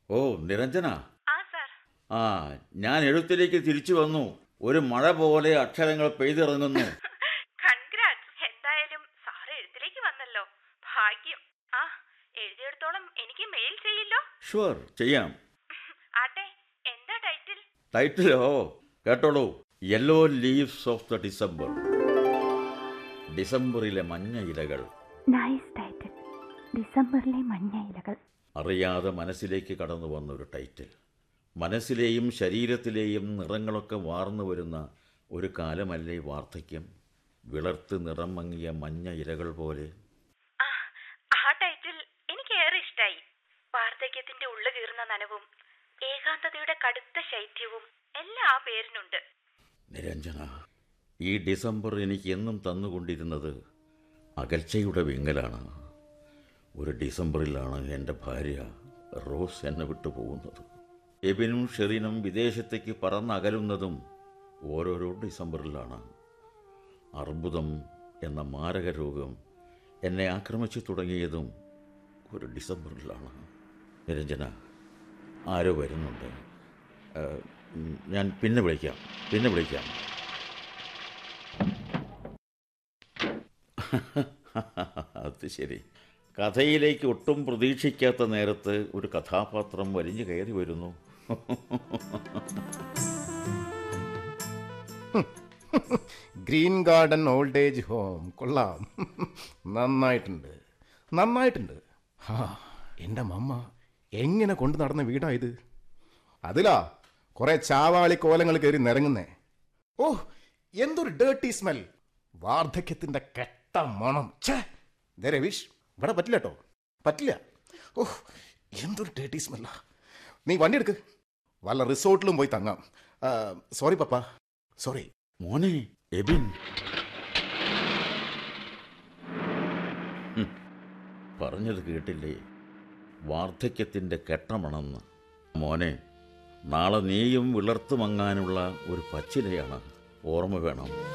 ഓ നിരഞ്ജന ആ സാർ ആ ഞാൻ എഴുത്തിലേക്ക് തിരിച്ചു വന്നു ഒരു മഴ പോലെ അക്ഷരങ്ങൾ പെയ്തിറങ്ങുന്നു കൺഗ്രാറ്റ്സ് എന്തായാലും സാർ എഴുത്തിലേക്ക് വന്നല്ലോ ഭാഗ്യം ആ എഴുതിയെടുത്തോളം എനിക്ക് മെയിൽ ചെയ്യില്ലോ ഷുവർ ചെയ്യാം ആട്ടെ എന്താ ടൈറ്റിൽ ടൈറ്റിലോ കേട്ടോളൂ yellow leaves of the December ഡിസംബറിലെ മഞ്ഞ ഇലകൾ നൈസ് ടൈറ്റിൽ ഡിസംബറിലെ മഞ്ഞ ഇലകൾ അറിയാതെ മനസ്സിലേക്ക് കടന്നു വന്ന ഒരു ടൈറ്റിൽ മനസ്സിലെയും ശരീരത്തിലെയും നിറങ്ങളൊക്കെ വാർന്നു വരുന്ന ഒരു കാലമല്ലേ വാർദ്ധക്യം വിളർത്ത് നിറം മങ്ങിയ മഞ്ഞ ഇലകൾ പോലെ ആ ആ ടൈറ്റിൽ എനിക്ക് ഏറെ ഇഷ്ടായി വാർദ്ധക്യത്തിന്റെ ഉള്ളു കീറുന്ന നനവും ഏകാന്തതയുടെ കടുത്ത ശൈത്യവും എല്ലാം ആ പേരിനുണ്ട് നിരഞ്ജന ഈ ഡിസംബർ എനിക്ക് എന്നും തന്നുകൊണ്ടിരുന്നത് അകൽച്ചയുടെ വിങ്ങലാണ് ഒരു ഡിസംബറിലാണ് എൻ്റെ ഭാര്യ റോസ് എന്നെ വിട്ടു പോകുന്നത് എബിനും ഷെറിനും വിദേശത്തേക്ക് പറന്നകലുന്നതും ഓരോരോ ഡിസംബറിലാണ് അർബുദം എന്ന മാരക രോഗം എന്നെ ആക്രമിച്ചു തുടങ്ങിയതും ഒരു ഡിസംബറിലാണ് നിരഞ്ജന ആരോ വരുന്നുണ്ട് ആ, ഉം, ഞാൻ പിന്നെ വിളിക്കാം പിന്നെ വിളിക്കാം അത് ശരി കഥയിലേക്ക് ഒട്ടും പ്രതീക്ഷിക്കാത്ത നേരത്ത് ഒരു കഥാപാത്രം വലിഞ്ഞു കയറി വരുന്നു green garden old age home കൊള്ളാം നന്നായിട്ടുണ്ട് നന്നായിട്ടുണ്ട് ഹാ എൻ്റെ മമ്മ എങ്ങനെ കൊണ്ടു നടന്ന വീടാ ഇത് അതിലാ കുറെ ചാവാളി കോലങ്ങൾ കയറി നിരങ്ങുന്നേ ഓ എന്തൊരു ഡേർട്ടി സ്മെൽ വാർദ്ധക്യത്തിന്റെ കെട്ട മണം ഛേ ദേ രവീഷ് ഇവിടെ പറ്റില്ല കേട്ടോ പറ്റില്ല ഓ എന്തൊരു ഡേർട്ടി സ്മെല്ലാ നീ വണ്ടി എടുക്ക് വല്ല റിസോർട്ടിലും പോയി തങ്ങാം സോറി പപ്പ സോറി മോനെ എബിൻ ഹും, പറഞ്ഞത് കേട്ടില്ലേ വാർദ്ധക്യത്തിൻ്റെ കെട്ടമണമെന്ന് മോനെ നാളെ നീയും വിളർത്തു മങ്ങാനുള്ള ഒരു പച്ചിലയാണ് ഓർമ്മ വേണം